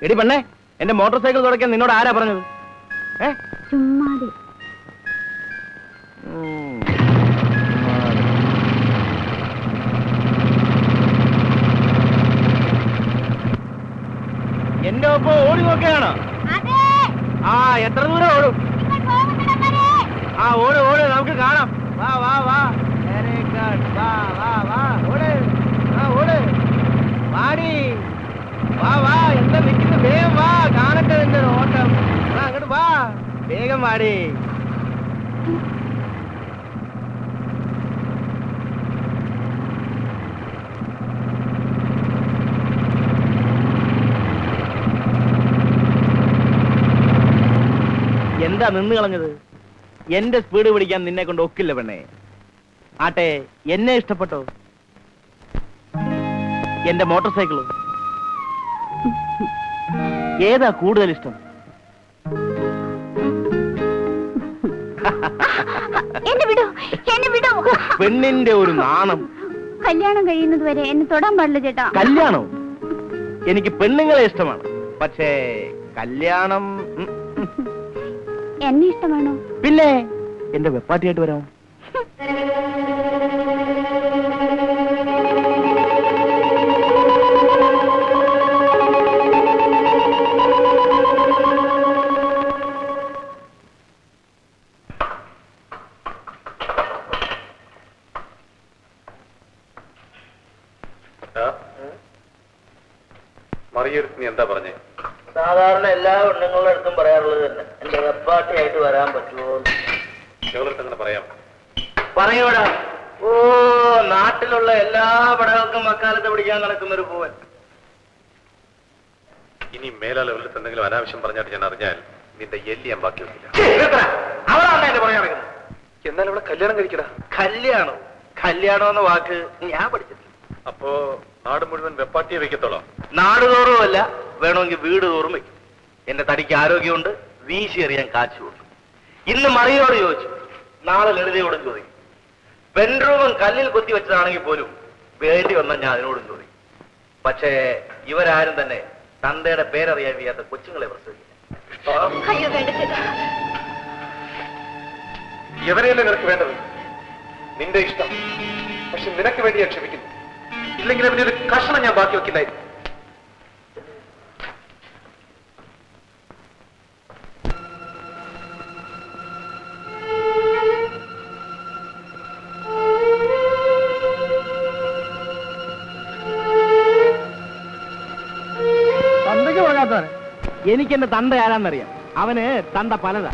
എടി പെണ്ണേ എന്റെ മോട്ടോർ സൈക്കിൾ തുടക്കാൻ നിന്നോട് ആരാ പറഞ്ഞത് ഏ ചുമ്മാതെ ഉം. എന്റെ ഒപ്പം ഓടി നോക്കുകയാണോ ആ എത്ര ദൂരം ഓടും ആ ഓട് ഓട് നമുക്ക് കാണാം വാ വാ വാ വെരി ഗുഡ് വാ വാ വാ ഓട് ആ ഓട് വാടി വാ വാ എന്താ നിൽക്കുന്നു വേഗം വാ കാണട്ടെ നിന്റെ ഒരു ഓട്ടം ആ അങ്ങോട്ട് വാ വേഗം വാടി എന്താ നിന്ന് കളഞ്ഞത് എന്റെ സ്പീഡ് പിടിക്കാൻ നിന്നെ കൊണ്ട് ഒക്കില്ല പെണ്ണേ ആട്ടെ എന്നെ ഇഷ്ടപ്പെട്ടോ എന്റെ മോട്ടോർ സൈക്കിളോ ഏതാ കൂടുതൽ ഇഷ്ടം എന്നെ വിടൂ എന്നെ വിടൂ പെണ്ണിന്റെ ഒരു നാണം കല്യാണം കഴിയുന്നത് വരെ എന്നെ തൊടാൻ പാടില്ല ചേട്ടാ കല്യാണം എനിക്ക് പെണ്ണുങ്ങളെ ഇഷ്ടമാണ് പക്ഷേ കല്യാണം ഉം, ഉം. എന്നെ ഇഷ്ടമാണോ പിന്നെ എന്റെ വെപ്പാട്ടിയായിട്ട് വരാം മറിയെടുത്ത് നീ എന്താ പറഞ്ഞേ സാധാരണ എല്ലാ പെണ്ണുങ്ങളുടെ അടുത്തും പറയാറുള്ളത് തന്നെ എന്റെ വെപ്പാട്ടിയായിട്ട് വരാൻ പറ്റുമോ ഞങ്ങളടുത്ത് അങ്ങനെ പറയാം പറയൂടാ ഓ നാട്ടിലുള്ള എല്ലാ പടകൾക്കും മക്കാലത്ത് പിടിക്കാൻ നടക്കുന്ന ഒരു പൂവൻ ഇനി മേലാ ലെവലിൽ എന്തെങ്കിലും അനാവശ്യം പറഞ്ഞായിട്ട് ഞാൻ അറിഞ്ഞാൽ നിന്റെ എല്ലി ഞാൻ ബാക്കി വെക്കില്ല അവളാണ് എന്റെ പറയാൻ നടക്കുന്നത് എന്നാൽ ഇവിടെ കല്യാണം കഴിക്കടാ കല്യാണം കല്യാണം എന്ന വാക്ക് ഞാൻ പഠിച്ചിട്ടില്ല അപ്പോ നാട് മുഴുവൻ വെപ്പാട്ടിയെ വെക്കത്തോളാം നാടുതോറും അല്ല വേണമെങ്കിൽ വീട് തോറും വെക്കും എന്റെ തടിക്ക് ആരോഗ്യമുണ്ട് വീശി എറിയാൻ കാച്ചുണ്ട് ഇന്ന് മറിയോട് ചോദിച്ചു നാളെ ലളിതയോടും ചോദിക്കും ബെഡ്റൂമും കല്ലിൽ കൊത്തി വെച്ചതാണെങ്കിൽ പോലും വേണ്ടി വന്നാൽ ഞാൻ അതിനോടും ചോദിക്കും പക്ഷേ ഇവരാരും തന്നെ തന്തയുടെ പേരറിയാൻ വയ്യാത്ത കൊച്ചുങ്ങളെ പ്രസവിക്കില്ല അയ്യോ വേണ്ട ചേട്ടാ എവരെയല്ലേ നിനക്ക് വേണ്ടത് നിന്റെ ഇഷ്ടം പക്ഷെ നിനക്ക് വേണ്ടി ഞാൻ ക്ഷമിക്കുന്നു ഇല്ലെങ്കിൽ അവന്റെ ഒരു കഷണം ഞാൻ ബാക്കി വെക്കില്ലായിരുന്നു തന്തയ്ക്ക് പോകാത്തവന് എനിക്ക് എന്റെ തന്ത ആരാന്നറിയാം അവന് തന്ത പലതാ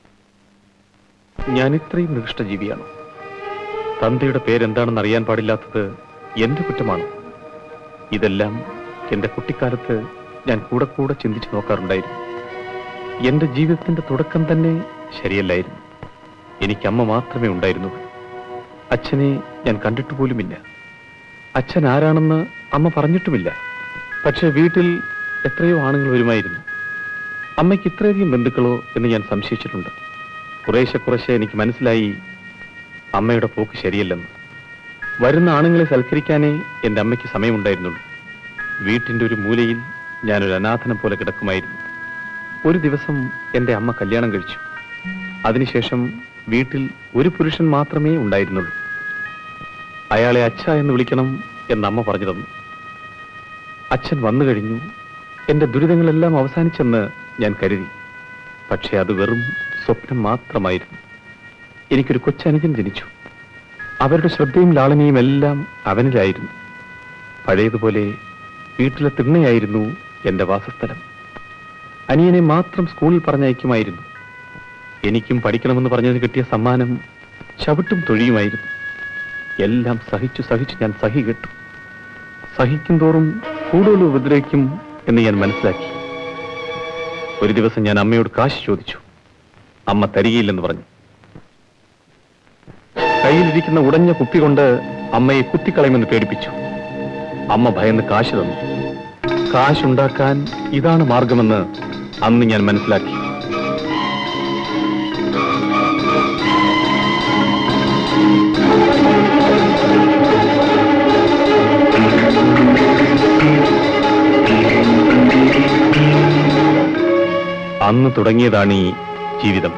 ഞാൻ ഇത്രയും നികൃഷ്ടജീവിയാണ് തന്തയുടെ പേരെന്താണെന്ന് അറിയാൻ പാടില്ലാത്തത് എന്റെ കുറ്റമാണ് ഇതെല്ലാം എന്റെ കുട്ടിക്കാലത്ത് ഞാൻ കൂടെ കൂടെ ചിന്തിച്ചു നോക്കാറുണ്ടായിരുന്നു എന്റെ ജീവിതത്തിന്റെ തുടക്കം തന്നെ ശരിയല്ലായിരുന്നു എനിക്ക് അമ്മ മാത്രമേ ഉണ്ടായിരുന്നുള്ളൂ അച്ഛനെ ഞാൻ കണ്ടിട്ട് പോലുമില്ല അച്ഛൻ ആരാണെന്ന് അമ്മ പറഞ്ഞിട്ടുമില്ല പക്ഷെ വീട്ടിൽ എത്രയോ ആണുങ്ങൾ വരുമായിരുന്നു അമ്മയ്ക്ക് ഇത്രയധികം ബന്ധുക്കളോ എന്ന് ഞാൻ സംശയിച്ചിട്ടുണ്ട് കുറേശ്ശെ കുറേശ്ശെ എനിക്ക് മനസ്സിലായി അമ്മയുടെ പോക്ക് ശരിയല്ലെന്ന് വരുന്ന ആണുങ്ങളെ സൽക്കരിക്കാനേ എൻ്റെ അമ്മയ്ക്ക് സമയമുണ്ടായിരുന്നുള്ളൂ വീട്ടിൻ്റെ ഒരു മൂലയിൽ ഞാനൊരു അനാഥനം പോലെ കിടക്കുമായിരുന്നു ഒരു ദിവസം എൻ്റെ അമ്മ കല്യാണം കഴിച്ചു അതിനുശേഷം വീട്ടിൽ ഒരു പുരുഷൻ മാത്രമേ ഉണ്ടായിരുന്നുള്ളൂ അയാളെ അച്ഛ എന്ന് വിളിക്കണം എന്ന് അമ്മ പറഞ്ഞു തന്നു അച്ഛൻ വന്നു കഴിഞ്ഞു എന്റെ ദുരിതങ്ങളെല്ലാം അവസാനിച്ചെന്ന് ഞാൻ കരുതി പക്ഷെ അത് വെറും സ്വപ്നം മാത്രമായിരുന്നു എനിക്കൊരു കൊച്ചനുജൻ ജനിച്ചു അവരുടെ ശ്രദ്ധയും ലാളനയും എല്ലാം അവനിലായിരുന്നു പഴയതുപോലെ വീട്ടിലെ തിണ്ണയായിരുന്നു എന്റെ വാസസ്ഥലം അനിയനെ മാത്രം സ്കൂളിൽ പറഞ്ഞയക്കുമായിരുന്നു എനിക്കും പഠിക്കണമെന്ന് പറഞ്ഞതിന് കിട്ടിയ സമ്മാനം ചവിട്ടും തൊഴിയുമായിരുന്നു എല്ലാം സഹിച്ചു സഹിച്ചു ഞാൻ സഹി കെട്ടു സഹിക്കും തോറും കൂടുതൽ ഉപദ്രവിക്കും എന്ന് ഞാൻ മനസ്സിലാക്കി ഒരു ദിവസം ഞാൻ അമ്മയോട് കാശ് ചോദിച്ചു അമ്മ തരികയില്ലെന്ന് പറഞ്ഞു കയ്യിലിരിക്കുന്ന ഉടഞ്ഞ കുപ്പി കൊണ്ട് അമ്മയെ കുത്തിക്കളയുമെന്ന് പേടിപ്പിച്ചു അമ്മ ഭയന്ന് കാശ് തന്നു കാശുണ്ടാക്കാൻ ഇതാണ് മാർഗമെന്ന് അന്ന് ഞാൻ മനസ്സിലാക്കി തുടങ്ങിയതാണ് ഈ ജീവിതം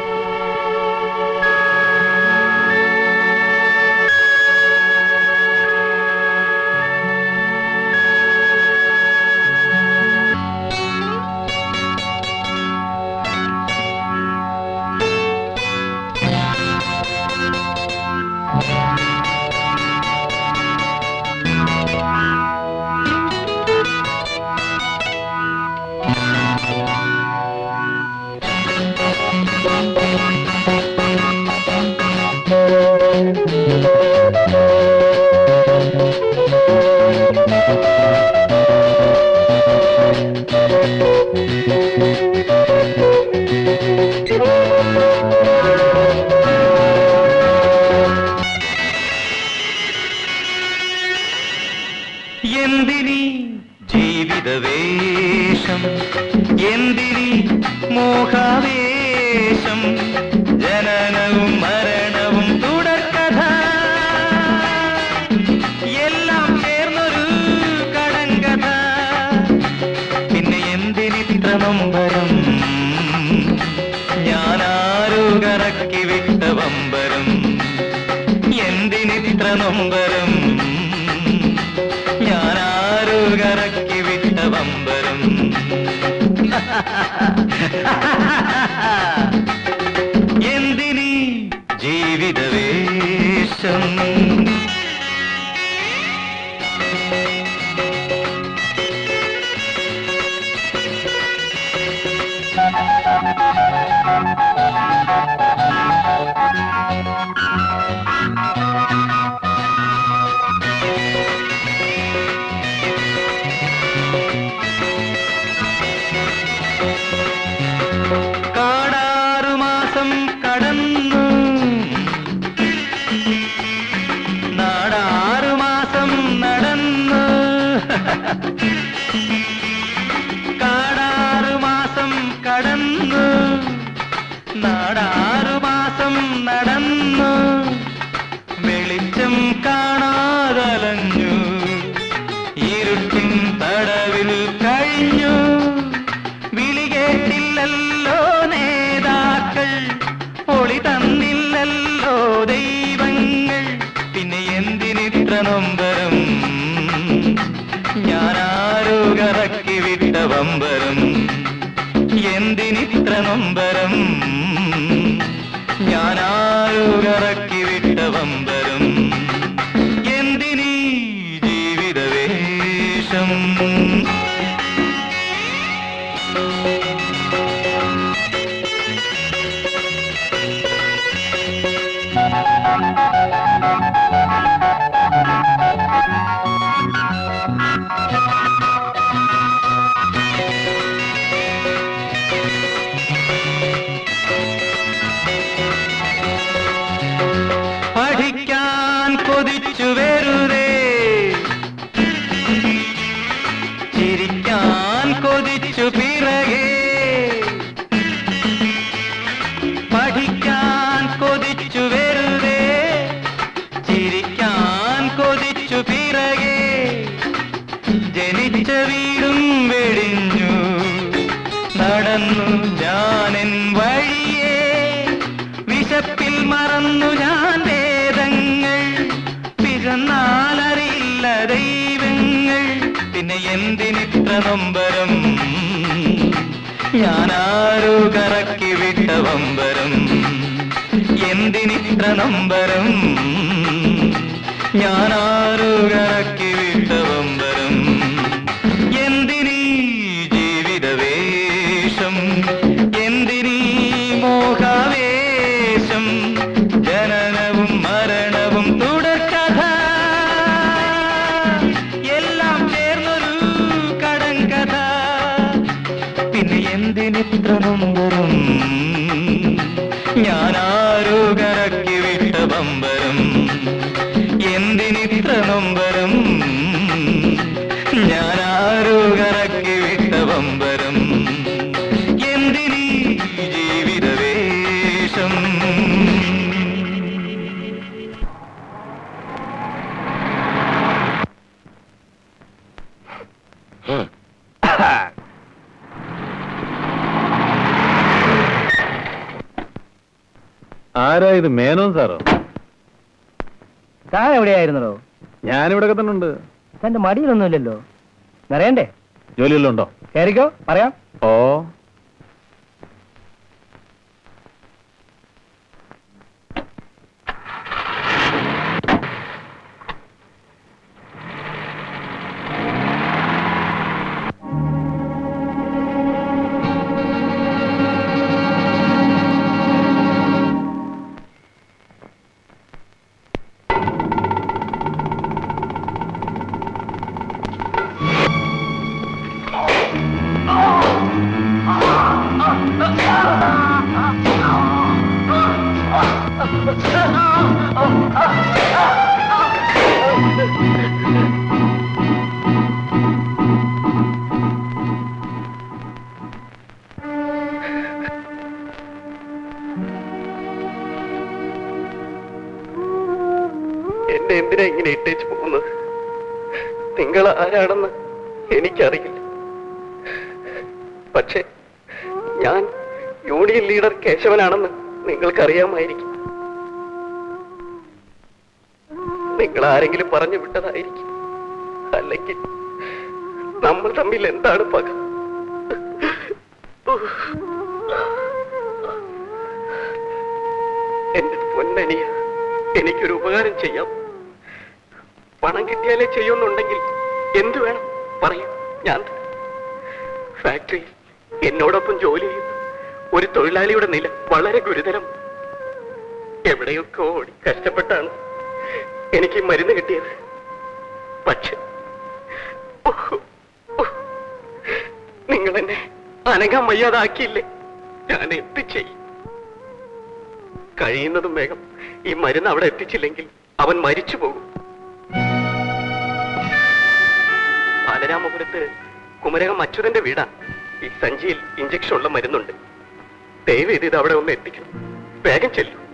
എന്തിനി ജീവിതവേഷം എന്തിനി മോഹാവേശം ജനനവും മരണവും തുടർക്കഥ എല്ലാം ചേർന്നൊരു കടങ്കഥ പിന്നെ എന്തിനിത്ര നൊമ്പരം ഞാനാരു കറക്കി വിട്ട വമ്പരം എന്തിനിത്ര നൊമ്പരം ഞാനാരു കറക്കി വിട്ട വമ്പരം എന്തിനീ ജീവിതവേഷം കാടാറു മാസം കടന്നു നാടാറു മാസം നടന്നു കാടാറു മാസം കടന്നു നാടാറു മാസം നടന്നു വെളിച്ചം കാണാതലഞ്ഞു ഇരുട്ടിൻ തടവിൽ കഴിഞ്ഞു വിളി കേട്ടില്ലല്ലോ നേതാക്കൾ ഒളി തന്നില്ലല്ലോ ദൈവങ്ങൾ പിന്നെ എന്തിനിത്ര നൊമ്പരം ഞാനാരോ കറക്കി വിട്ട വമ്പരം എന്തിനിത്ര നൊമ്പരം ഞാനാരോ കറക്കി വിട്ട വമ്പരം എന്തിനീ ജീവിതവേഷം പഠിക്കാൻ കൊതിച്ചു വെറുതെ ചിരിക്കാൻ കൊതിച്ചു പിറകെ പഠിക്കാൻ കൊതിച്ചു വെറുതെ ചിരിക്കാൻ കൊതിച്ചു പിറകെ ജനിച്ച വീടും വെടിഞ്ഞു നടന്നു ഞാനെൻ വഴിയേ വിശപ്പിൽ മറന്നു ഞാൻ വേദങ്ങൾ പിറന്നാലറിയില്ല ദൈവങ്ങൾ പിന്നെ എന്തിനിത്ര നൊമ്പരം ഞാനാരോ കറക്കി വിട്ട വമ്പരം എന്തിനിത്ര നൊമ്പരം ഞാനാരോ കറക്കി വിട്ട വമ്പരം എന്തിനീ ജീവിതവേഷം എന്തിനീ മോഹാവേശം ജനനവും മരണവും തുടർക്കഥ എല്ലാം ചേർന്നൊരു കടങ്കഥ പിന്നെ എന്തിനിത്ര നൊമ്പരം ഞാനാരോ കറക്കി വിട്ട വമ്പരം എന്തിനിത്ര നൊമ്പരം ഞാനാരോ കറക്കി വിട്ട വമ്പരം എന്തിനീ ജീവിതവേഷം ആരാ ഇത് മേനോൻ സാറോ താൻ എവിടെയായിരുന്നോ ഞാനിവിടെ തന്നെ ഉണ്ട് തന്റെ മടിയിലൊന്നുമില്ലല്ലോ നിറയണ്ടേ ജോലിയെല്ലാം ഉണ്ടോ കയറിക്കോ പറയാം ഓ എന്നെ എന്തിനാ ഇങ്ങനെ ഇട്ടേച്ച് പോകുന്നത് നിങ്ങൾ ആരാണെന്ന് എനിക്കറിയില്ല പക്ഷെ ഞാൻ യൂണിയൻ ലീഡർ കേശവനാണെന്ന് നിങ്ങൾക്കറിയാമായിരിക്കും നിങ്ങൾ ആരെങ്കിലും പറഞ്ഞു വിട്ടതായിരിക്കും അല്ലെങ്കിൽ നമ്മൾ തമ്മിൽ എന്താണ് പക എന്റെ പൊന്നനിയ എനിക്കൊരു ഉപകാരം ചെയ്യാം പണം കിട്ടിയാലേ ചെയ്യുന്നുണ്ടെങ്കിൽ എന്തു വേണം പറയൂ ഞാൻ തരാം. ഫാക്ടറിയിൽ എന്നോടൊപ്പം ജോലി ചെയ്യുന്ന ഒരു തൊഴിലാളിയുടെ നില വളരെ ഗുരുതരം എവിടെയൊക്കെ ഓടി കഷ്ടപ്പെട്ടാണ് എനിക്ക് ഈ മരുന്ന് കിട്ടിയത് പക്ഷെ നിങ്ങൾ എന്നെ അനങ്ങാൻ വയ്യാതാക്കിയില്ലേ ഞാൻ എന്ത് ചെയ്യും കഴിയുന്നതും വേഗം ഈ മരുന്ന് അവിടെ എത്തിച്ചില്ലെങ്കിൽ അവൻ മരിച്ചു പോകും ബാലരാമപുരത്ത് കുമരകം അച്യുതന്റെ വീടാണ് ഈ സഞ്ചിയിൽ ഇഞ്ചക്ഷൻ ഉള്ള മരുന്നുണ്ട് ദയവ് ഇത് അവിടെ ഒന്ന് എത്തിക്കണം വേഗം ചെല്ലൂ